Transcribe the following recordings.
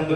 ప్రభునందు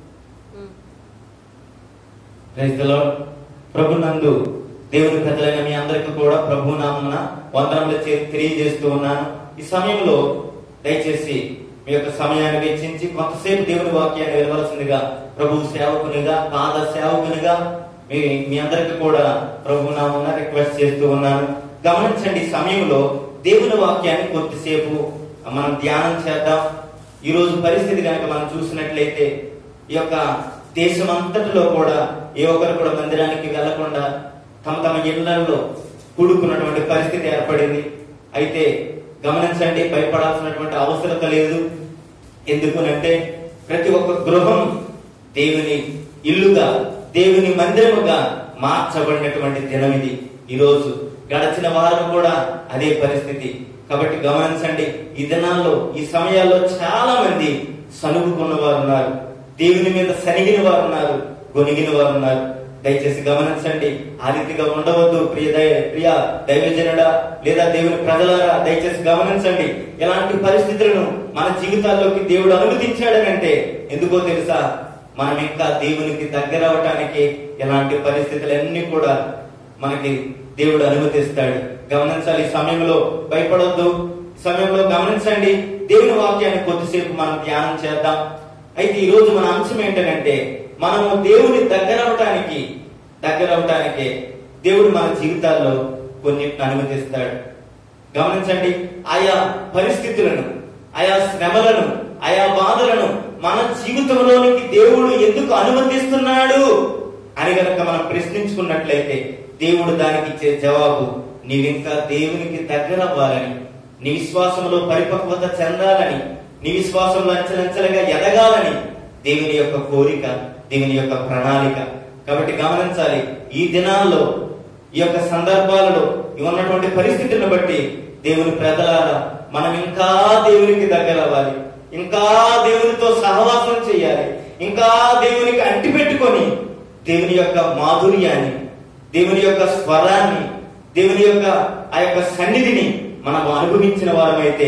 రైతులో ప్రభునందు దేవుని ప్రజలైన మీ అందరికీ కూడా ప్రభు నామమున వందనములు చే- తెలియజేస్తూ ఉన్నాను ఈ సమయంలో దయచేసి మీ యొక్క సమయాన్ని వెచ్చించి కొంతసేపు దేవుని వాక్యాన్ని వినవలసిందిగా ప్రభు సేవకునిగా పాద సేవకునిగా మీ మీ అందరికీ కూడా ప్రభు నామమున రిక్వెస్ట్ చేస్తూ ఉన్నాను గమనించండి ఈ సమయంలో దేవుని వాక్యాన్ని కొద్దిసేపు మనం ధ్యానం చేద్దాం ఈ రోజు పరిస్థితి కనుక మనం చూసినట్లయితే ఈ యొక్క దేశం అంతటిలో కూడా ఏ ఒక్కరు కూడా మందిరానికి వెళ్లకుండా తమ తమ ఇళ్లలో కూడుకున్నటువంటి పరిస్థితి ఏర్పడింది అయితే గమనించండి భయపడాల్సినటువంటి అవసరత లేదు ఎందుకునంటే ప్రతి ఒక్క గృహం దేవుని ఇల్లుగా దేవుని మందిరముగా మార్చబడినటువంటి దినం ఇది ఈ రోజు గడచిన వారం కూడా అదే పరిస్థితి కాబట్టి గమనించండి ఈ దినాల్లో ఈ సమయాల్లో చాలా మంది సనుగుకున్న వారు ఉన్నారు దేవుని మీద సనిగిన వారు ఉన్నారు గొనిగిన వారు ఉన్నారు దయచేసి గమనించండి ఆ రీతిగా ఉండవద్దు ప్రియ దయ ప్రియ దైవజనుడా లేదా దేవుని ప్రజలారా దయచేసి గమనించండి ఎలాంటి పరిస్థితులను మన జీవితాల్లోకి దేవుడు అనుమతించాడనంటే ఎందుకో తెలుసా మనం ఇంకా దేవునికి దగ్గర అవటానికి ఎలాంటి పరిస్థితులన్నీ కూడా మనకి దేవుడు అనుమతిస్తాడు గమనించాలి ఈ సమయంలో భయపడొద్దు ఈ సమయంలో గమనించండి దేవుని వాక్యాన్ని కొద్దిసేపు మనం ధ్యానం చేద్దాం అయితే ఈ రోజు మన అంశం ఏంటంటే మనము దేవుని దగ్గర అవటానికి దగ్గర అవటానికి దేవుడు మన జీవితాల్లో కొన్నిటిని అనుమతిస్తాడు గమనించండి ఆయా పరిస్థితులను ఆయా శ్రమలను ఆయా బాధలను మన జీవితంలోనికి దేవుడు ఎందుకు అనుమతిస్తున్నాడు అని గనక మనం ప్రశ్నించుకున్నట్లయితే దేవుడు దానికి ఇచ్చే జవాబు నీవింకా దేవునికి దగ్గర అవ్వాలని నీ విశ్వాసంలో పరిపక్వత చెందాలని నీ విశ్వాసంలో అంచెలంచెలుగా ఎదగాలని దేవుని యొక్క కోరిక దేవుని యొక్క ప్రణాళిక కాబట్టి గమనించాలి ఈ దినాల్లో ఈ యొక్క సందర్భాలలో ఈ ఉన్నటువంటి పరిస్థితులను బట్టి దేవుని ప్రజలారా మనం ఇంకా దేవునికి దగ్గర అవ్వాలి ఇంకా దేవునితో సహవాసం చేయాలి ఇంకా దేవునికి అంటిపెట్టుకొని దేవుని యొక్క మాధుర్యాన్ని దేవుని యొక్క స్వరాన్ని దేవుని యొక్క ఆ యొక్క సన్నిధిని మనం అనుభవించిన వారమైతే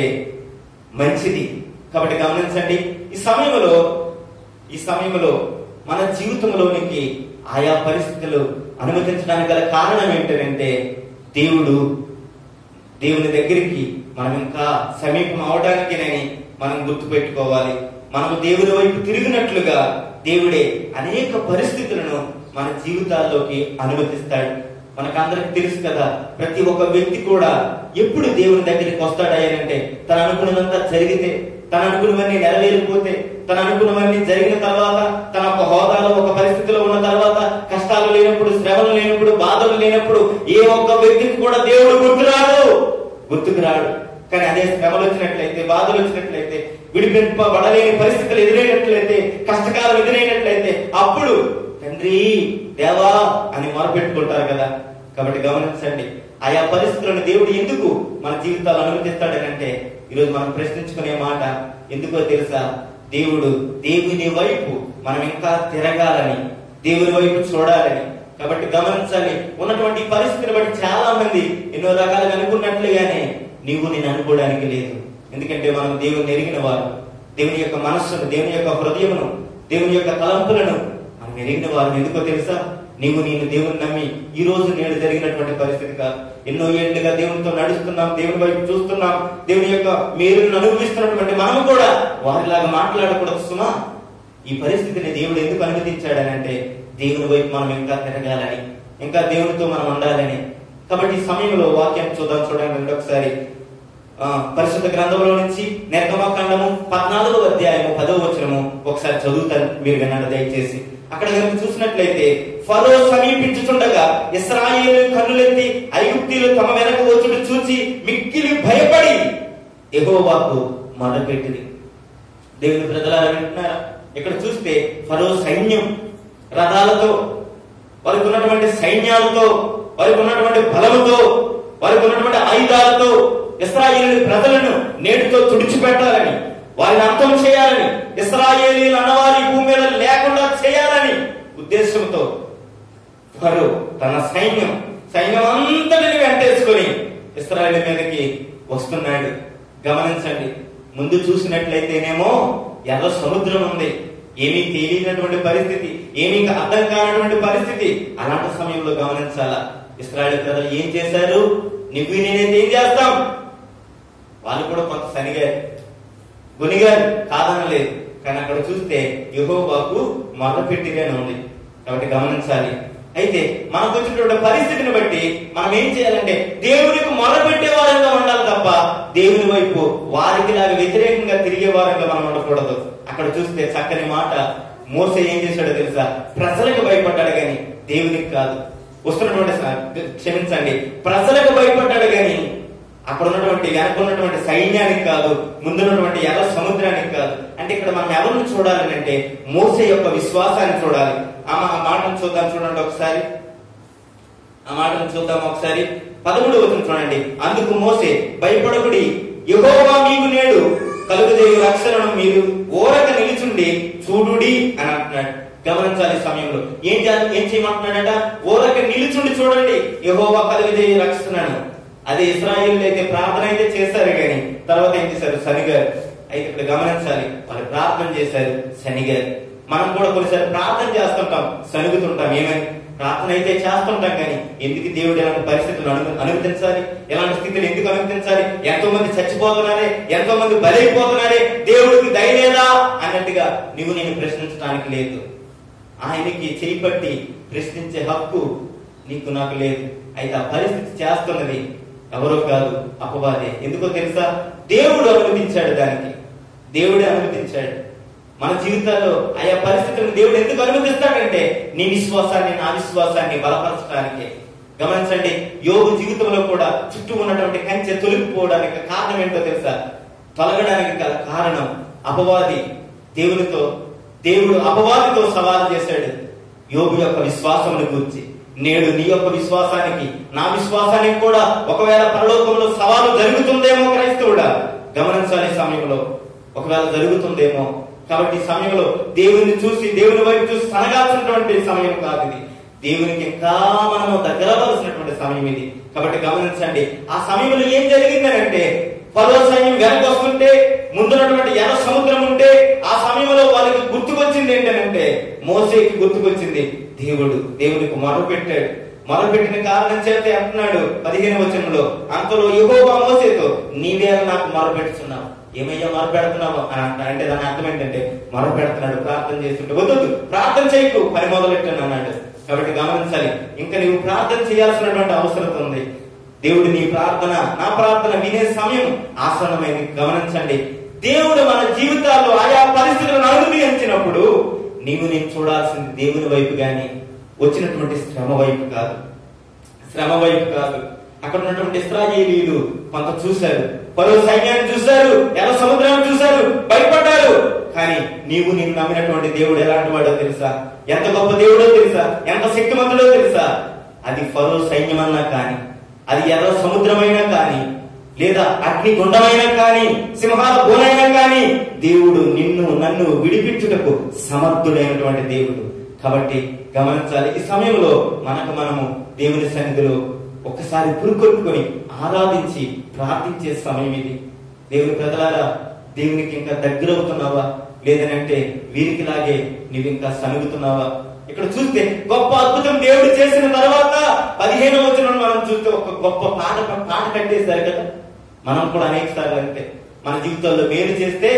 మంచిది కాబట్టి గమనించండి ఈ సమయంలో ఈ సమయంలో మన జీవితంలోనికి ఆయా పరిస్థితులు అనుమతించడానికి గల కారణం ఏంటంటే దేవుడు దేవుని దగ్గరికి మనం ఇంకా సమీపం అవడానికినని మనం గుర్తు పెట్టుకోవాలి మనము దేవుని వైపు తిరిగినట్లుగా దేవుడే అనేక పరిస్థితులను మన జీవితాల్లోకి అనుమతిస్తాడు మనకందరికి తెలుసు కదా ప్రతి ఒక్క వ్యక్తి కూడా ఎప్పుడు దేవుని దగ్గరికి వస్తాడయ్యానంటే తను అనుకున్నదంతా జరిగితే తను అనుకున్నవన్నీ నెరవేరిపోతే తను అనుకున్నవన్నీ జరిగిన తర్వాత తన ఒక హోదాలో ఒక పరిస్థితిలో ఉన్న తర్వాత కష్టాలు లేనప్పుడు శ్రమలు లేనప్పుడు బాధలు లేనప్పుడు ఏ ఒక్క వ్యక్తికి కూడా దేవుడు గుర్తురాడు గుర్తుకు రాడు కానీ అదే శ్రమలు వచ్చినట్లయితే బాధలు వచ్చినట్లయితే విడిపింపబడలేని పరిస్థితులు ఎదురైనట్లయితే కష్టకాలం ఎదురైనట్లయితే అప్పుడు తండ్రి దేవా అని మొరపెట్టుకుంటారు కదా కాబట్టి గమనించండి ఆయా పరిస్థితులను దేవుడు ఎందుకు మన జీవితాలు అనుమతిస్తాడనంటే ఈరోజు మనం ప్రశ్నించుకునే మాట ఎందుకో తెలుసా దేవుడు దేవుని వైపు మనం ఇంకా తిరగాలని దేవుని వైపు చూడాలని కాబట్టి గమనించాలి ఉన్నటువంటి ఈ పరిస్థితిని బట్టి చాలా మంది ఎన్నో రకాలుగా అనుకున్నట్లుగానే నీవు నేను అనుకోవడానికి లేదు ఎందుకంటే మనం దేవుని ఎరిగిన వారు దేవుని యొక్క మనస్సును దేవుని యొక్క హృదయమును దేవుని యొక్క తలంపులను మనం ఎరిగిన వారు ఎందుకో తెలుసా నీవు నేను దేవుని నమ్మి ఈ రోజు నేడు జరిగినటువంటి పరిస్థితి కాదు ఎన్నో ఏళ్లుగా దేవునితో నడుస్తున్నాం దేవుని వైపు చూస్తున్నాం దేవుని యొక్క మేలును అనుభవిస్తున్నటువంటి మనం కూడా వారిలాగా మాట్లాడకూడదు సుమా ఈ పరిస్థితిని దేవుడు ఎందుకు అనుమతించాడనంటే దేవుని వైపు మనం ఇంకా తిరగాలని ఇంకా దేవునితో మనం ఉండాలని కాబట్టి ఈ సమయంలో వాక్యాన్ని చూద్దాం చూడండి రెండొకసారి ఆ, పరిశుద్ధ గ్రంథంలో నుంచి నిర్గమకాండము పద్నాలుగో అధ్యాయము పదో వచనము ఒకసారి చదువుతాను మీరు విన్నాడు దయచేసి అక్కడ కనుక చూసినట్లయితే ఫరో సమీపించుచుండగా ఇస్రాయేలు కన్నులెత్తి ఐగుప్తీలు తమ వెనక వచ్చుడు చూచి మిక్కిలి భయపడి ఎగోవాకు మొదలుపెట్టింది దేవుని ప్రజలారా వింటున్నారా ఇక్కడ చూస్తే ఫరో సైన్యం రథాలతో వారికి ఉన్నటువంటి సైన్యాలతో వారికి ఉన్నటువంటి బలముతో వారికి ఉన్నటువంటి ఆయుధాలతో ఇస్రాయేలు ప్రజలను నేటితో తుడిచిపెట్టాలని వారిని అంతం చేయాలని ఇస్రాయేలీలు అన్నవారి భూమి మీద లేకుండా చేయాలని ఉద్దేశంతో ఫరో తన సైన్యం సైన్యం అంతటిని వెంటేసుకొని ఇస్రాయేల్ మీదకి వస్తున్నాడు గమనించండి ముందు చూసినట్లయితేనేమో ఎర్ర సముద్రం ఉంది ఏమీ తెలియనటువంటి పరిస్థితి ఏమీ అర్థం కానటువంటి పరిస్థితి అలాంటి సమయంలో గమనించాలా ఇస్రాయల్ ప్రజలు ఏం చేశారు నువ్వు నేనైతే ఏం చేస్తాం వాళ్ళు కూడా కొంత సనిగారు గునిగారు కాదనలేదు కానీ అక్కడ చూస్తే యహోవాకు మొదలుపెట్టిగానే ఉంది కాబట్టి గమనించాలి అయితే మనకు వచ్చినటువంటి పరిస్థితిని బట్టి మనం ఏం చేయాలంటే దేవునికి మొదలుపెట్టే వారంగా ఉండాలి తప్ప దేవుని వైపు వారికి లాగా వ్యతిరేకంగా తిరిగే వారంగా మనం ఉండకూడదు అక్కడ చూస్తే చక్కని మాట మోసే ఏం చేశాడో తెలుసా ప్రజలకు భయపడ్డాడు గాని దేవునికి కాదు వస్తున్నటువంటి స- క్షమించండి ప్రజలకు భయపడ్డాడు గాని అక్కడ ఉన్నటువంటి వెనక ఉన్నటువంటి సైన్యానికి కాదు ముందున్నటువంటి ఎర్ర సముద్రానికి కాదు అంటే ఇక్కడ మనం ఎవరిని చూడాలి అంటే మోసే యొక్క విశ్వాసాన్ని చూడాలి ఆ మా- ఆ మాటను చూద్దాం చూడండి ఒకసారి ఆ మాటను చూద్దాం ఒకసారి పదమూడు వచనం చూడండి అందుకు మోసే భయపడకుడి యెహోవా మీకు నేడు కలుగుదేవి రక్షణను మీరు ఓరక నిలుచుండి చూడుడి అని అంటున్నాడు గమనించాలి ఈ సమయంలో ఏం చేయాలి ఏం చేయమంటున్నాడట ఓరక నిలుచుండి చూడండి యెహోవా కలుగుదేవి రక్షణను అదే ఇస్రాయిల్ అయితే ప్రార్థన అయితే చేశారు కానీ తర్వాత ఏం చేశారు శనిగారు అయితే ఇక్కడ గమనించాలి వాళ్ళు ప్రార్థన చేశారు శనిగారు మనం కూడా కొన్నిసార్లు ప్రార్థన చేస్తుంటాం సనుగుతుంటాం ఏమని ప్రార్థన అయితే చేస్తుంటాం కానీ ఎందుకు దేవుడు ఎలాంటి పరిస్థితులు అను అనుమతించాలి ఎలాంటి స్థితిని ఎందుకు అనుమతించాలి ఎంతో మంది చచ్చిపోతున్నారే ఎంతో మంది బలైపోతున్నారే దేవుడికి దయలేదా అన్నట్టుగా నువ్వు నేను ప్రశ్నించడానికి లేదు ఆయనకి చేయి పట్టి ప్రశ్నించే హక్కు నీకు నాకు లేదు అయితే ఆ పరిస్థితి చేస్తున్నది ఎవరో కాదు అపవాదే ఎందుకో తెలుసా దేవుడు అనుమతించాడు దానికి దేవుడే అనుమతించాడు మన జీవితాల్లో ఆయా పరిస్థితులను దేవుడు ఎందుకు అనుమతిస్తాడంటే నీ విశ్వాసాన్ని నా విశ్వాసాన్ని బలపరచడానికి గమనించండి యోగు జీవితంలో కూడా చుట్టూ ఉన్నటువంటి కంచె తొలగిపోవడానికి కారణం ఏంటో తెలుసా తొలగడానికి గల కారణం అపవాది దేవునితో దేవుడు అపవాదితో సవాలు చేశాడు యోగు యొక్క విశ్వాసమును గురించి నేడు నీ యొక్క విశ్వాసానికి నా విశ్వాసానికి కూడా ఒకవేళ పరలోకంలో సవాలు జరుగుతుందేమో క్రైస్తవుడా గమనించాలి ఈ సమయంలో ఒకవేళ జరుగుతుందేమో కాబట్టి ఈ సమయంలో దేవుని చూసి దేవుని వైపు చూసి సనగాల్సినటువంటి సమయం కాదు ఇది దేవునికి ఇంకా మనము దగ్గరవలసినటువంటి సమయం ఇది కాబట్టి గమనించండి ఆ సమయంలో ఏం జరిగిందనంటే పదో సైన్యం వెనక వస్తుంటే ముందున్నటువంటి ఎర్ర సముద్రం ఉంటే ఆ సమయంలో వాళ్ళకి గుర్తుకొచ్చింది ఏంటంటే మోసేకి గుర్తుకొచ్చింది దేవుడు దేవునికి మొరపెట్టాడు మొరపెట్టిన కారణం చేత అంటున్నాడు పదిహేను వచనంలో అంతలో యెహోవా మోసేతో నీవే నాకు మొరపెడుతున్నావు ఏమయ్యా మొరపెడుతున్నావు అని అంటున్నాడు అంటే దాని అర్థం ఏంటంటే మొరపెడుతున్నాడు ప్రార్థన చేస్తుంటే వద్దు ప్రార్థన చేయకు పని మొదలెట్టాను అన్నాడు కాబట్టి గమనించాలి ఇంకా నీవు ప్రార్థన చేయాల్సినటువంటి అవసరం ఉంది దేవుడు నీ ప్రార్థన నా ప్రార్థన వినే సమయం ఆసన్నమైంది గమనించండి దేవుడు మన జీవితాల్లో ఆయా పరిస్థితులను అనుమతించినప్పుడు నీవు నేను చూడాల్సింది దేవుని వైపు గాని వచ్చినటువంటి శ్రమ వైపు కాదు శ్రమ వైపు కాదు అక్కడ ఉన్నటువంటి ఇస్రాయేలీలు కొంత చూశారు పరో సైన్యాన్ని చూశారు ఎలా సముద్రాన్ని చూశారు భయపడ్డారు కానీ నీవు నేను నమ్మినటువంటి దేవుడు ఎలాంటి వాడో తెలుసా ఎంత గొప్ప దేవుడో తెలుసా ఎంత శక్తిమంతుడో తెలుసా అది ఫరో సైన్యమన్నా కానీ అది ఎర్ర సముద్రమైనా కానీ లేదా అగ్ని గుండమైనా కానీ సింహాల బోనైనా కానీ దేవుడు నిన్ను నన్ను విడిపించుటకు సమర్థుడైనటువంటి దేవుడు కాబట్టి గమనించాలి ఈ సమయంలో మనకు మనము దేవుని సన్నిధిలో ఒక్కసారి పురుకొట్టుకొని ఆరాధించి ప్రార్థించే సమయం ఇది దేవుని ప్రజలారా దేవునికి ఇంకా దగ్గర అవుతున్నావా లేదనంటే వీరికి లాగే నీవు ఇంకా సనుగుతున్నావా ఇక్కడ చూస్తే గొప్ప అద్భుతం దేవుడు చేసిన తర్వాత పదిహేను వచ్చిన మనం చూస్తే ఒక గొప్ప పాట పాట కట్టేశారు కదా మనం కూడా అనేక సార్లు అంటే మన జీవితాల్లో మేలు చేస్తే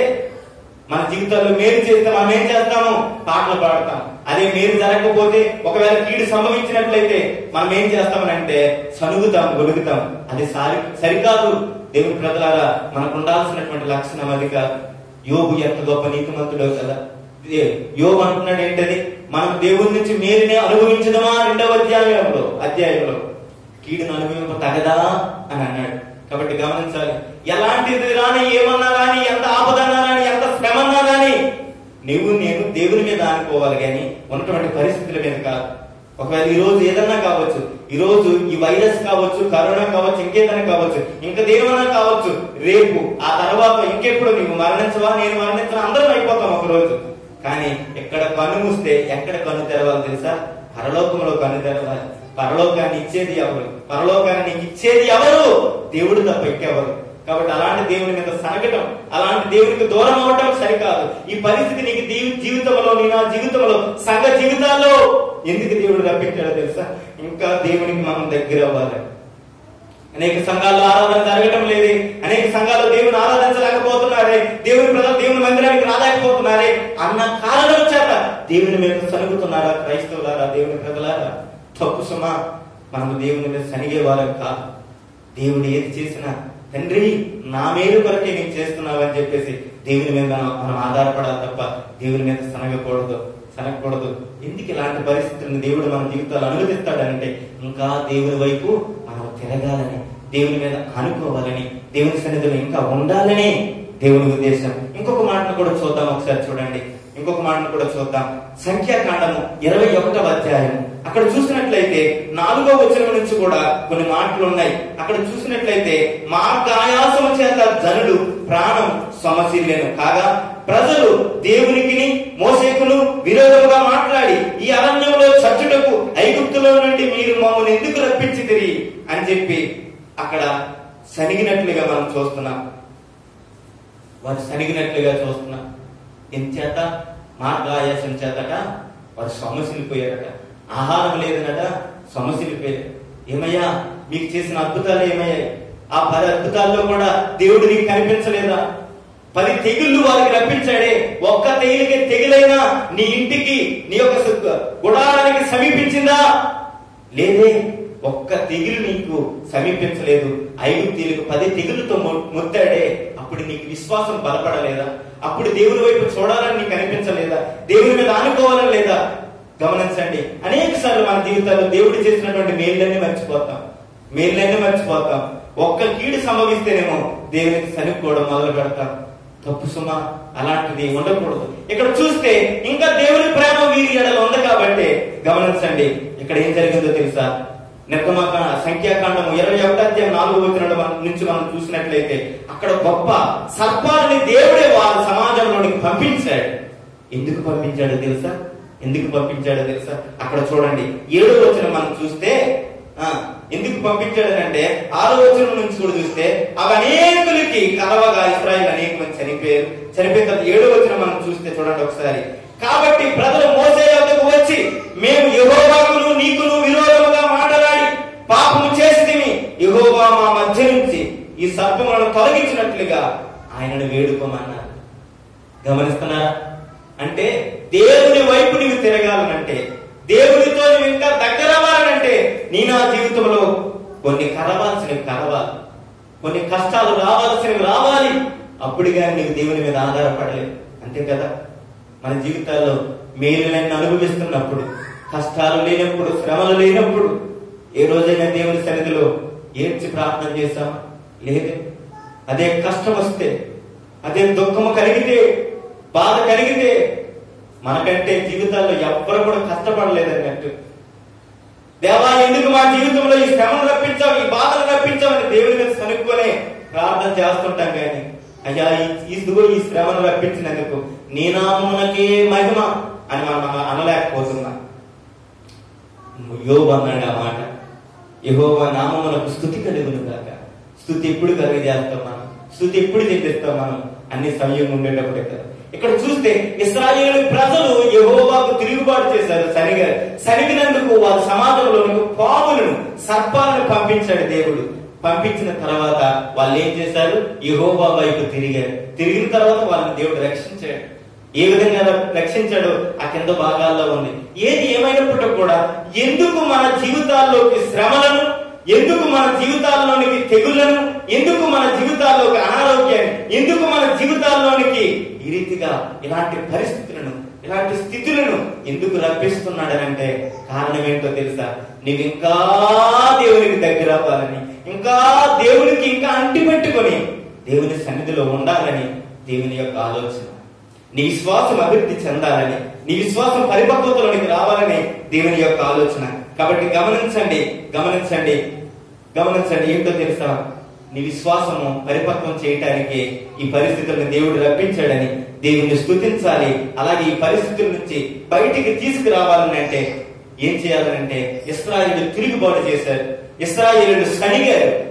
మన జీవితాల్లో మేలు చేస్తే మనం ఏం చేస్తాము పాటలు పాడతాం అదే మేలు జరగకపోతే ఒకవేళ కీడు సంభవించినట్లయితే మనం ఏం చేస్తామని అంటే సనుగుతాం గొలుగుతాం అది సారి సరికాదు దేవుని ప్రజలారా మనకు ఉండాల్సినటువంటి లక్షణం అది కాదు యోగు ఎంత గొప్ప నీతిమంతుడో కదా ఇదే యోగు అంటున్నాడు ఏంటది మనం దేవుడి నుంచి మేలునే అనుభవించదమా రెండవ అధ్యాయంలో అధ్యాయంలో కీడును అనుభవింప తగదా అని అన్నాడు కాబట్టి గమనించాలి ఎలాంటిది రాని ఏమన్నా రాని ఎంత ఆపదన్నా రాని ఎంత శ్రమన్నా రాని నువ్వు నేను దేవుని మీద ఆనుకోవాలి కానీ ఉన్నటువంటి పరిస్థితుల మీద కాదు ఒకవేళ ఈ రోజు ఏదన్నా కావచ్చు ఈ రోజు ఈ వైరస్ కావచ్చు కరోనా కావచ్చు ఇంకేదైనా కావచ్చు ఇంకా దేవన్నా కావచ్చు రేపు ఆ తర్వాత ఇంకెప్పుడు నీవు మరణించవా నేను మరణించవా అందరం అయిపోతాం ఒక రోజు కానీ ఎక్కడ కన్ను మూస్తే ఎక్కడ కన్ను తెరవాలి తెలుసా పరలోకంలో కన్ను తెరవాలి పరలోకాన్ని ఇచ్చేది ఎవరు పరలోకాన్ని నీకు ఇచ్చేది ఎవరు దేవుడు తప్ప ఇంకెవరు కాబట్టి అలాంటి దేవుని మీద సనగటం అలాంటి దేవునికి దూరం అవ్వటం సరికాదు ఈ పరిస్థితి నీకు దీ- జీవితంలో నీ నా జీవితంలో సంఘ జీవితాల్లో ఎందుకు దేవుడు రప్పించాడో తెలుసా ఇంకా దేవునికి మనం దగ్గర అవ్వాలి అనేక సంఘాల్లో ఆరాధన జరగటం లేదు అనేక సంఘాల్లో దేవుని ఆరాధించలేకపోతున్నారే దేవుని ప్రజలు దేవుని మందిరానికి రాలేకపోతున్నారే అన్న కారణం చేత దేవుని మీద సనుగుతున్నారా క్రైస్తవులారా దేవుని ప్రజలారా తప్పు సుమా మనము దేవుని మీద సనిగే వాళ్ళం కాదు దేవుడు ఏది చేసినా తండ్రి నా మేలు కొరకే నేను చేస్తున్నావు అని చెప్పేసి దేవుని మీద మనం మనం ఆధారపడాలి తప్ప దేవుని మీద సనగకూడదు సనగకూడదు ఎందుకు ఇలాంటి పరిస్థితులను దేవుడు మన జీవితాలు అనుమతిస్తాడంటే ఇంకా దేవుని వైపు మనం తిరగాలని దేవుని మీద అనుకోవాలని దేవుని సన్నిధిలో ఇంకా ఉండాలని దేవుని ఉద్దేశం ఇంకొక మాటను కూడా చూద్దాం ఒకసారి చూడండి ఇంకొక మాటను కూడా చూద్దాం సంఖ్యాకాండము ఇరవై ఒకటవ అధ్యాయం అక్కడ చూసినట్లయితే నాలుగో వచనం నుంచి కూడా కొన్ని మాటలు ఉన్నాయి అక్కడ చూసినట్లయితే మా గాయాసము చేత జనులు ప్రాణం సమసిల్లేను కాగా ప్రజలు దేవునికి మోసేకును విరోధముగా మాట్లాడి ఈ అరణ్యంలో చచ్చుటకు ఐగుప్తులో నుండి మీరు మమ్మల్ని ఎందుకు రప్పించి అని చెప్పి అక్కడ సనిగినట్లుగా మనం చూస్తున్నాం వారు సనిగినట్లుగా చూస్తున్నాం ఎంచేత మార్గాయాసం చేతట వారు సమస్యలిపోయారట ఆహారం లేదనట సమస్యలిపోయారు ఏమయ్యా మీకు చేసిన అద్భుతాలు ఏమయ్యాయి ఆ పది అద్భుతాల్లో కూడా దేవుడు నీకు కనిపించలేదా పది తెగుళ్ళు వారికి రప్పించాడే ఒక్క తెగిలికి తెగిలైనా నీ ఇంటికి నీ యొక్క సు- గుడారానికి సమీపించిందా లేదే ఒక్క తెగులు నీకు సమీపించలేదు ఐగుప్తీలకు పది తెగులతో మొ- ముత్తాడే అప్పుడు నీకు విశ్వాసం బలపడలేదా అప్పుడు దేవుని వైపు చూడాలని నీకు అనిపించలేదా దేవుని మీద ఆనుకోవాలని లేదా గమనించండి అనేక సార్లు మన జీవితాల్లో దేవుడు చేసినటువంటి మేళ్ళన్నీ మర్చిపోతాం మేళ్ళన్నీ మర్చిపోతాం ఒక్క కీడు సంభవిస్తేనేమో దేవునికి సనుక్కోవడం మొదలు పెడతాం తప్పు సుమా అలాంటిది ఉండకూడదు ఇక్కడ చూస్తే ఇంకా దేవుని ప్రేమ వీరి ఎడల ఉంది కాబట్టి గమనించండి ఇక్కడ ఏం జరిగిందో తెలుసా నిర్గమక సంఖ్యాకాండము ఇరవై ఒకటి అధ్యాయం నాలుగు వచ్చిన నుంచి మనం చూసినట్లయితే అక్కడ గొప్ప సర్పాలని దేవుడే వారి సమాజంలోనికి పంపించాడు ఎందుకు పంపించాడో తెలుసా ఎందుకు పంపించాడో తెలుసా అక్కడ చూడండి ఏడో వచనం మనం చూస్తే ఆ ఎందుకు పంపించాడు అంటే ఆరో వచనం నుంచి కూడా చూస్తే అవి అనేకులకి కలవగా ఇస్రాయిల్ అనేక మంది చనిపోయారు చనిపోయిన తర్వాత ఏడో వచనం మనం చూస్తే చూడండి ఒకసారి కాబట్టి ప్రజలు మోసే వద్దకు వచ్చి మేము యహోవాకును నీకును విరోధముగా మాట్లాడి పాపము చేసితిమి యహోవా మా మధ్య నుంచి ఈ సర్పములను తొలగించినట్లుగా ఆయనను వేడుకోమన్నారు గమనిస్తున్నారా అంటే దేవుని వైపు నీవు తిరగాలనంటే దేవునితో నువ్వు ఇంకా దగ్గర అవ్వాలనంటే నీ నా జీవితంలో కొన్ని కలవాల్సినవి కలవాలి కొన్ని కష్టాలు రావాల్సినవి రావాలి అప్పుడు కానీ నీవు దేవుని మీద ఆధారపడలేవు అంతే కదా మన జీవితాల్లో మేలులన్నీ అనుభవిస్తున్నప్పుడు కష్టాలు లేనప్పుడు శ్రమలు లేనప్పుడు ఏ రోజైనా దేవుని సన్నిధిలో ఏడ్చి ప్రార్థన చేశామా లేదే అదే కష్టం వస్తే అదే దుఃఖము కలిగితే బాధ కలిగితే మనకంటే జీవితాల్లో ఎవ్వరు కూడా కష్టపడలేదు అన్నట్టు దేవా ఎందుకు మా జీవితంలో ఈ శ్రమను రప్పించావు ఈ బాధను రప్పించావు అని దేవుని మీద కనుక్కొని ప్రార్థన చేస్తుంటాం కానీ అయ్యా ఈ- ఇదిగో ఈ శ్రమను రప్పించినందుకు నీ నామమునకే మహిమ అని మనం అన- అనలేకపోతున్నాం యోబు అన్నాడు ఆ మాట యహోవ నామమునకు స్థుతి కలుగును కాక స్థుతి ఎప్పుడు కలిగి చేస్తాం మనం స్థుతి ఎప్పుడు చెల్లిస్తాం మనం అన్ని సమయం ఉండేటప్పుడే కదా ఇక్కడ చూస్తే ఇస్రాయేలు ప్రజలు యహోవాకు తిరుగుబాటు చేశారు సరిగా సరిగినందుకు వారి సమాజంలోనికి పాములను సర్పాలను పంపించాడు దేవుడు పంపించిన తర్వాత వాళ్ళు ఏం చేశారు యహోవా వైపు తిరిగారు తిరిగిన తర్వాత వాళ్ళని దేవుడు రక్షించాడు ఏ విధంగా రక్షించాడో ఆ కింద భాగాల్లో ఉంది ఏది ఏమైనప్పటికీ కూడా ఎందుకు మన జీవితాల్లోకి శ్రమలను ఎందుకు మన జీవితాల్లోనికి తెగుళ్లను ఎందుకు మన జీవితాల్లోకి అనారోగ్యాన్ని ఎందుకు మన జీవితాల్లోనికి ఈ రీతిగా ఇలాంటి పరిస్థితులను ఇలాంటి స్థితులను ఎందుకు రప్పిస్తున్నాడనంటే కారణం ఏంటో తెలుసా నీవు ఇంకా దేవునికి దగ్గర అవ్వాలని ఇంకా దేవునికి ఇంకా అంటిపెట్టుకొని దేవుని సన్నిధిలో ఉండాలని దేవుని యొక్క ఆలోచన నీ విశ్వాసం అభివృద్ధి చెందాలని నీ విశ్వాసం పరిపక్వతలోనికి రావాలని దేవుని యొక్క ఆలోచన కాబట్టి గమనించండి గమనించండి గమనించండి ఏంటో తెలుసా నీ విశ్వాసము పరిపక్వం చేయటానికి ఈ పరిస్థితులను దేవుడు రప్పించాడని దేవుని స్తుతించాలి అలాగే ఈ పరిస్థితుల నుంచి బయటికి తీసుకురావాలని అంటే ఏం చేయాలనంటే ఇస్రాయేలు తిరుగుబాటు చేశారు ఇస్రాయేలు సనిగారు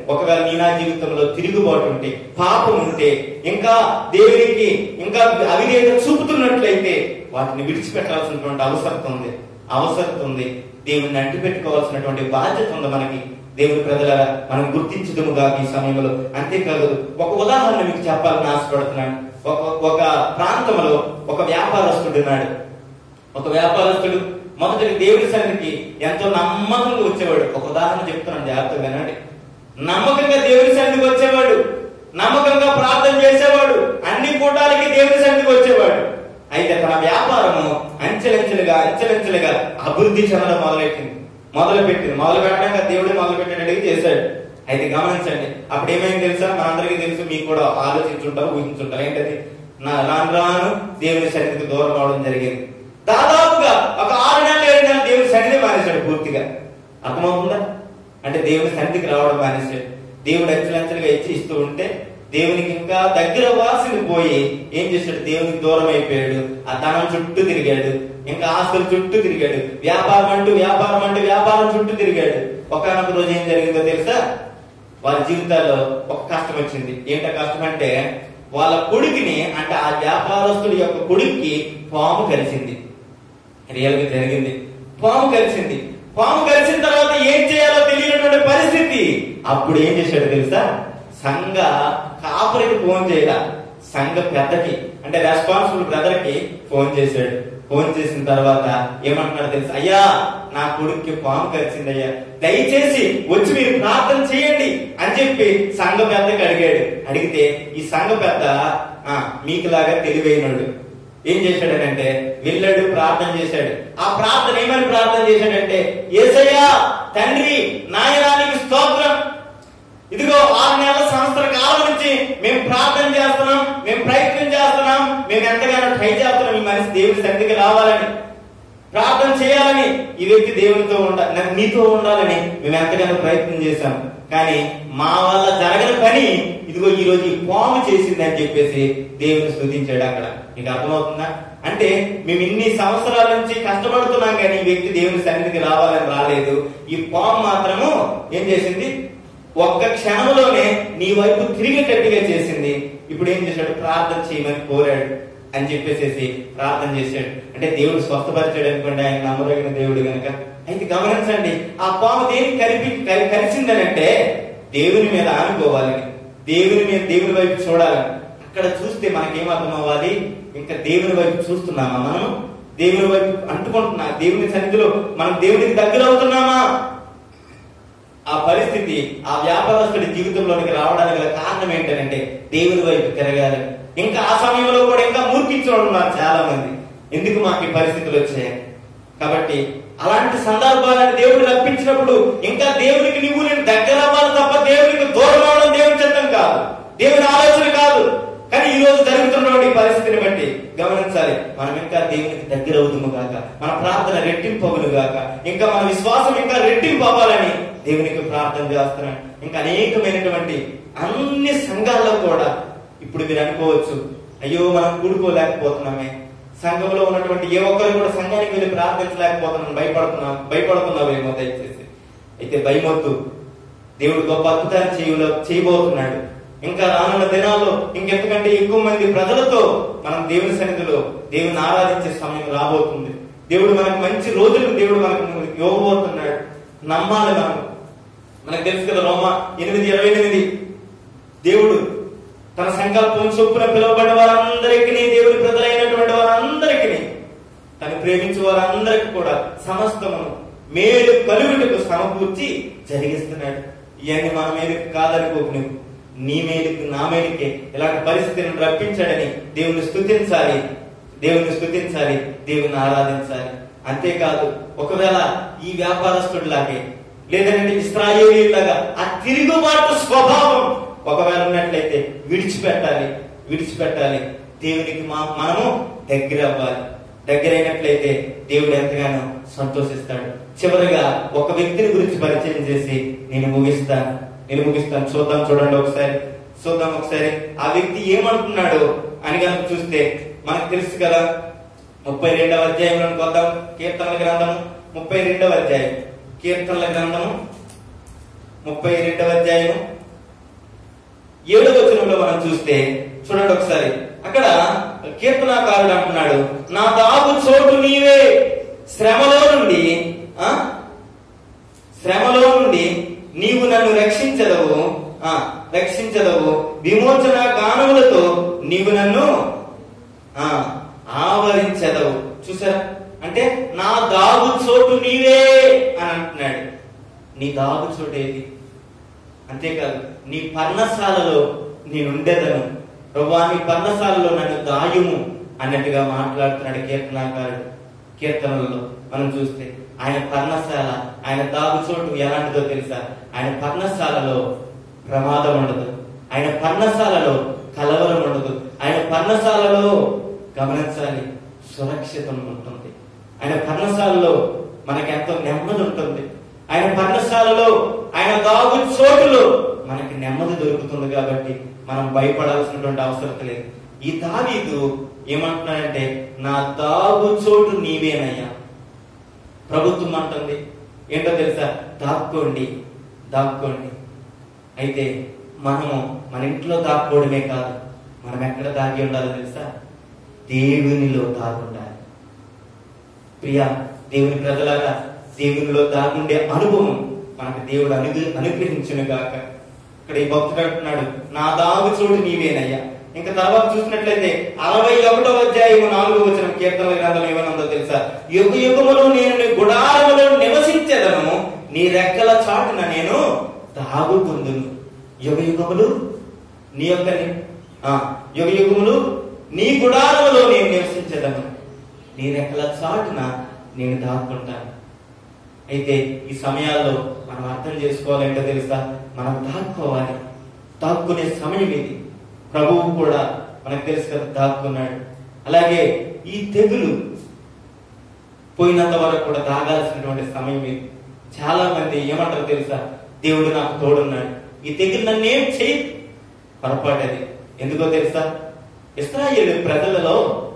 ఒకవేళ నీ నా జీవితంలో తిరుగుబాటు ఉంటే పాపం ఉంటే ఇంకా దేవునికి ఇంకా అవిధేయత చూపుతున్నట్లయితే వాటిని విడిచిపెట్టాల్సినటువంటి అవసరం ఉంది అవసరం ఉంది దేవుణ్ణి అంటిపెట్టుకోవాల్సినటువంటి బాధ్యత ఉంది మనకి దేవుని ప్రజల మనం గుర్తించదుముగా ఈ సమయంలో అంతేకాదు ఒక ఉదాహరణ మీకు చెప్పాలని ఆశపడుతున్నాను ఒక ఒక ప్రాంతంలో ఒక వ్యాపారస్తుడు ఉన్నాడు ఒక వ్యాపారస్తుడు మొదటి దేవుడి సన్నిధికి ఎంతో నమ్మకంగా వచ్చేవాడు ఒక ఉదాహరణ చెప్తున్నాను జాగ్రత్తగా వినండి నమ్మకంగా దేవుడి సన్నిధికి వచ్చేవాడు నమ్మకంగా ప్రార్థన చేసేవాడు అన్ని కూటాలకి దేవుడి సన్నిధికి వచ్చేవాడు అయితే తన వ్యాపారము అంచెలంచెలుగా అంచెలంచెలుగా అభివృద్ధి చెందడం మొదలెట్టింది మొదలు పెట్టింది మొదలు పెట్టడానికి దేవుడు మొదలు పెట్టినట్టుగా చేశాడు అయితే గమనించండి అప్పుడు ఏమైంది తెలుసా మనందరికీ తెలుసు మీకు కూడా ఆలోచించుంటారు ఊహించుంటారు ఏంటది నా రాను రాను దేవుని సన్నిధికి దూరం అవడం జరిగింది దాదాపుగా ఒక ఆరు నెలలు ఏడు నెలలు దేవుని సన్నిధి మానేశాడు పూర్తిగా అర్థమవుతుందా అంటే దేవుని సన్నిధికి రావడం మానేశాడు దేవుడు అంచెలంచెలుగా ఇచ్చి ఇస్తూ ఉంటే దేవునికి ఇంకా దగ్గర వాసిని పోయి ఏం చేశాడు దేవునికి దూరం అయిపోయాడు ఆ ధనం చుట్టూ తిరిగాడు ఇంకా ఆస్తుల చుట్టూ తిరిగాడు వ్యాపారం అంటూ వ్యాపారం అంటూ వ్యాపారం చుట్టూ తిరిగాడు ఒకనొక రోజు ఏం జరిగిందో తెలుసా వాళ్ళ జీవితాల్లో ఒక కష్టం వచ్చింది ఏంటో కష్టం అంటే వాళ్ళ కొడుకుని అంటే ఆ వ్యాపారస్తుడి యొక్క కొడుక్కి పాము కలిసింది రియల్ గా జరిగింది పాము కలిసింది పాము కలిసిన తర్వాత ఏం చేయాలో తెలియనటువంటి పరిస్థితి అప్పుడు ఏం చేశాడు తెలుసా సంఘ కాపురికి ఫోన్ చేయడా సంఘ పెద్దకి అంటే రెస్పాన్సిబుల్ బ్రదర్ కి ఫోన్ చేశాడు ఫోన్ చేసిన తర్వాత ఏమంటున్నాడు తెలుసా అయ్యా నా కొడుక్కి పాము కలిసిందయ్యా దయచేసి వచ్చి మీరు ప్రార్థన చేయండి అని చెప్పి సంఘ పెద్దకి అడిగాడు అడిగితే ఈ సంఘ పెద్ద ఆ మీకులాగా తెలివైనడు ఏం చేశాడనంటే వెళ్ళాడు ప్రార్థన చేశాడు ఆ ప్రార్థన ఏమని ప్రార్థన చేశాడంటే ఏసయ్యా తండ్రి నాయనానికి స్తోత్రం ఇదిగో ఆరు నెలల సంవత్సర కాలం నుంచి మేము ప్రార్థన చేస్తున్నాం మేము ప్రయత్నం చేస్తున్నాం మేము ఎంతగానో ట్రై చేస్తున్నాం ఈ మనిషి దేవుడి సన్నిధికి రావాలని ప్రార్థన చేయాలని ఈ వ్యక్తి దేవునితో ఉండ నాకు నీతో ఉండాలని మేము ఎంతగానో ప్రయత్నం చేశాం కానీ మా వల్ల జరగని పని ఇదిగో ఈ రోజు ఈ పాము చేసింది అని చెప్పేసి దేవుని స్తుతించాడు అక్కడ నీకు అర్థమవుతుందా అంటే మేము ఇన్ని సంవత్సరాల నుంచి కష్టపడుతున్నాం కానీ ఈ వ్యక్తి దేవుని సన్నిధికి రావాలని రాలేదు ఈ పాము మాత్రము ఏం చేసింది ఒక్క క్షణంలోనే నీ వైపు తిరిగేటట్టుగా చేసింది ఇప్పుడు ఏం చేశాడు ప్రార్థన చేయమని కోరాడు అని చెప్పేసేసి ప్రార్థన చేశాడు అంటే దేవుడు స్వస్థపరిచాడు అనుకోండి ఆయన నమ్మదగిన దేవుడు గనక అయితే గమనించండి ఆ పాము దేనికి కరిపి కరి- కరిచిందనంటే దేవుని మీద ఆనుకోవాలని దేవుని మీద దేవుని వైపు చూడాలని అక్కడ చూస్తే మనకేం అర్థం అవ్వాలి ఇంకా దేవుని వైపు చూస్తున్నామా మనం దేవుని వైపు అంటుకుంటున్నా దేవుని సన్నిధిలో మనం దేవునికి దగ్గర అవుతున్నామా ఆ పరిస్థితి ఆ వ్యాపారస్తుడి జీవితంలోనికి రావడానికి గల కారణం ఏంటంటే దేవుని వైపు తిరగాలి ఇంకా ఆ సమయంలో కూడా ఇంకా మూర్ఖించడం ఉన్నారు చాలా మంది ఎందుకు మాకు ఈ పరిస్థితులు వచ్చాయి కాబట్టి అలాంటి సందర్భాలను దేవుడు రప్పించినప్పుడు ఇంకా దేవునికి నువ్వు నేను దగ్గర అవ్వాలి తప్ప దేవునికి దూరం అవడం దేవుని చిత్తం కాదు దేవుని ఆలోచన కాదు కానీ ఈ రోజు జరుగుతున్నటువంటి పరిస్థితిని బట్టి గమనించాలి మనం ఇంకా దేవునికి దగ్గర అవుతుము గాక మన ప్రార్థన రెట్టింపు అగును గాక ఇంకా మన విశ్వాసం ఇంకా రెట్టింపు అవ్వాలని దేవునికి ప్రార్థన చేస్తున్నాను ఇంకా అనేకమైనటువంటి అన్ని సంఘాల్లో కూడా ఇప్పుడు మీరు అనుకోవచ్చు అయ్యో మనం కూడుకోలేకపోతున్నామే సంఘంలో ఉన్నటువంటి ఏ ఒక్కరు కూడా సంఘానికి వెళ్ళి ప్రార్థించలేకపోతున్నాం భయపడుతున్నాం భయపడుతున్నావేమో దయచేసి అయితే భయమొద్దు దేవుడు గొప్ప అద్భుతాలు చేయలో చేయబోతున్నాడు ఇంకా రానున్న దినాల్లో ఇంకెంతకంటే ఎక్కువ మంది ప్రజలతో మనం దేవుని సన్నిధిలో దేవుని ఆరాధించే సమయం రాబోతుంది దేవుడు మనకు మంచి రోజులు దేవుడు మనకు ఇవ్వబోతున్నాడు నమ్మాలి మనం మనకు తెలుసు కదా రోమా ఎనిమిది ఇరవై ఎనిమిది దేవుడు తన సంకల్పం చొప్పున పిలువబడ్డ వారందరికీ దేవుని ప్రజలైనటువంటి వారందరికీ తను ప్రేమించే వారందరికీ కూడా సమస్తమును మేలు కలుగుటకు సమకూర్చి జరిగిస్తున్నాడు ఇవన్నీ మన మేలుకు కాదనుకోకు నువ్వు నీ మేలుకు నా మేలుకే ఇలాంటి పరిస్థితిని రప్పించాడని దేవుని స్తుతించాలి దేవుని స్తుతించాలి దేవుని ఆరాధించాలి అంతేకాదు ఒకవేళ ఈ వ్యాపారస్తుడిలాగే లేదంటే ఇస్రాయేలీలాగా ఆ తిరుగుబాటు స్వభావం ఒకవేళ ఉన్నట్లయితే విడిచిపెట్టాలి విడిచిపెట్టాలి దేవునికి మా మనము దగ్గర అవ్వాలి దగ్గరైనట్లయితే దేవుడు ఎంతగానో సంతోషిస్తాడు చివరిగా ఒక వ్యక్తిని గురించి పరిచయం చేసి నేను ముగిస్తాను నేను ముగిస్తాను చూద్దాం చూడండి ఒకసారి చూద్దాం ఒకసారి ఆ వ్యక్తి ఏమంటున్నాడు అని కనుక చూస్తే మనకు తెలుసు కదా ముప్పై రెండవ అధ్యాయంలోకి వద్దాం కీర్తనల గ్రంథము ముప్పై రెండవ అధ్యాయం కీర్తనల గ్రంథము ముప్పై రెండవ అధ్యాయం ఏడవ వచనంలో మనం చూస్తే చూడండి ఒకసారి అక్కడ కీర్తనాకారుడు అంటున్నాడు నా దాగు చోటు నీవే శ్రమలో నుండి ఆ శ్రమలో నుండి నీవు నన్ను రక్షించదవు ఆ రక్షించదవు విమోచన గానములతో నీవు నన్ను ఆ ఆవరించదవు చూసారా అంటే నా దాగు చోటు నీవే అని అంటున్నాడు నీ దాగు చోటు ఏది అంతేకాదు నీ పర్ణశాలలో నేనుండేదను ప్రభా నీ పర్ణశాలలో నన్ను దాయుము అన్నట్టుగా మాట్లాడుతున్నాడు కీర్తనాకారుడు కీర్తనలలో మనం చూస్తే ఆయన పర్ణశాల ఆయన దాగు చోటు ఎలాంటిదో తెలుసా ఆయన పర్ణశాలలో ప్రమాదం ఉండదు ఆయన పర్ణశాలలో కలవరం ఉండదు ఆయన పర్ణశాలలో గమనించాలి సురక్షితం ఉంటుంది ఆయన పర్ణశాలలో మనకెంతో నెమ్మది ఉంటుంది ఆయన పర్ణశాలలో ఆయన దాగు చోటులో మనకి నెమ్మది దొరుకుతుంది కాబట్టి మనం భయపడాల్సినటువంటి అవసరం లేదు ఈ దావీదు ఏమంటున్నాడంటే నా దాగు చోటు నీవేనయ్యా ప్రభుత్వం అంటుంది ఏంటో తెలుసా దాక్కోండి దాక్కోండి అయితే మనము మన ఇంట్లో దాక్కోవడమే కాదు మనం ఎక్కడ దాగి ఉండాలో తెలుసా దేవునిలో దాగి ఉండాలి ప్రియా దేవుని ప్రజలాగా దేవునిలో దాగుండే అనుభవం మనకు దేవుడు అను అనుగ్రహించును గాక ఇక్కడ ఈ భక్తుడు అంటున్నాడు నా దాగు చోటు నీవేనయ్యా ఇంకా తర్వాత చూసినట్లయితే అరవై ఒకటో అధ్యాయము నాలుగో వచ్చిన కీర్తనల గ్రంథం ఏమనుందో తెలుసా యుగ యుగములో నేను నీ గుడారములో నివసించేదను నీ రెక్కల చాటున నేను దాగుకుందును యుగ యుగములు నీ యొక్క ని- ఆ, యుగ యుగములు నీ గుడారములో నేను నివసించేదను నీ రెక్కల చాటున నేను దాక్కుంటాను అయితే ఈ సమయాల్లో మనం అర్థం చేసుకోవాలంటే తెలుసా మనం దాక్కోవాలి దాక్కునే సమయం ఇది ప్రభువు కూడా మనకు తెలుసు కదా దాక్కున్నాడు అలాగే ఈ తెగులు పోయినంత వరకు కూడా దాగాల్సినటువంటి సమయం ఇది చాలా మంది ఏమంటారు తెలుసా దేవుడు నాకు తోడున్నాడు ఈ తెగులు నన్నేం చేయి పొరపాటు అది ఎందుకో తెలుసా ఇస్రాయేల్ ప్రజలలో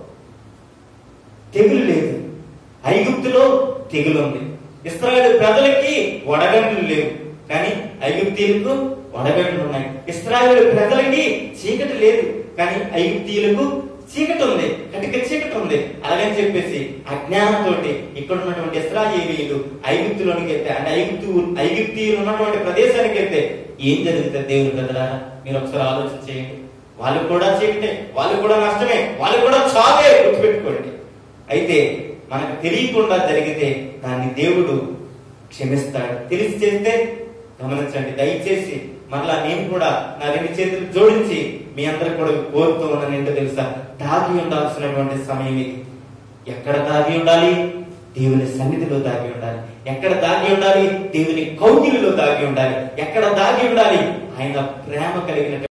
తెగులు లేదు ఐగుప్తులో తెగులు ఉంది ఇస్రాయేల్ ప్రజలకి వడగండ్లు లేవు కానీ ఐగుప్తీయులకు వడగండ్లు ఉన్నాయి ఇస్రాయేల్ ప్రజలకి చీకటి లేదు కానీ ఐగుప్తీయులకు చీకటి ఉంది కటిక చీకటి ఉంది అలాగని చెప్పేసి అజ్ఞానంతో ఇక్కడ ఉన్నటువంటి ఇస్రాయేలీలు ఐగుప్తులోనికి వెళ్తే అంటే ఐగుప్తు ఐగుప్తీయులు ఉన్నటువంటి ప్రదేశానికి వెళ్తే ఏం జరుగుతుంది దేవుని ప్రజలారా మీరు ఒకసారి ఆలోచన చేయండి వాళ్ళు కూడా చీకటే వాళ్ళు కూడా నష్టమే వాళ్ళు కూడా చావే గుర్తుపెట్టుకోండి అయితే మనకు తెలియకుండా జరిగితే దాన్ని దేవుడు క్షమిస్తాడు తెలిసి చేస్తే గమనించండి దయచేసి మరలా నేను కూడా నా రెండు చేతులు జోడించి మీ అందరికి కూడా కోరుతూ ఉన్నాను ఏంటో తెలుసా దాగి ఉండాల్సినటువంటి సమయం ఇది ఎక్కడ దాగి ఉండాలి దేవుని సన్నిధిలో దాగి ఉండాలి ఎక్కడ దాగి ఉండాలి దేవుని కౌగిలిలో దాగి ఉండాలి ఎక్కడ దాగి ఉండాలి ఆయన ప్రేమ కలిగిన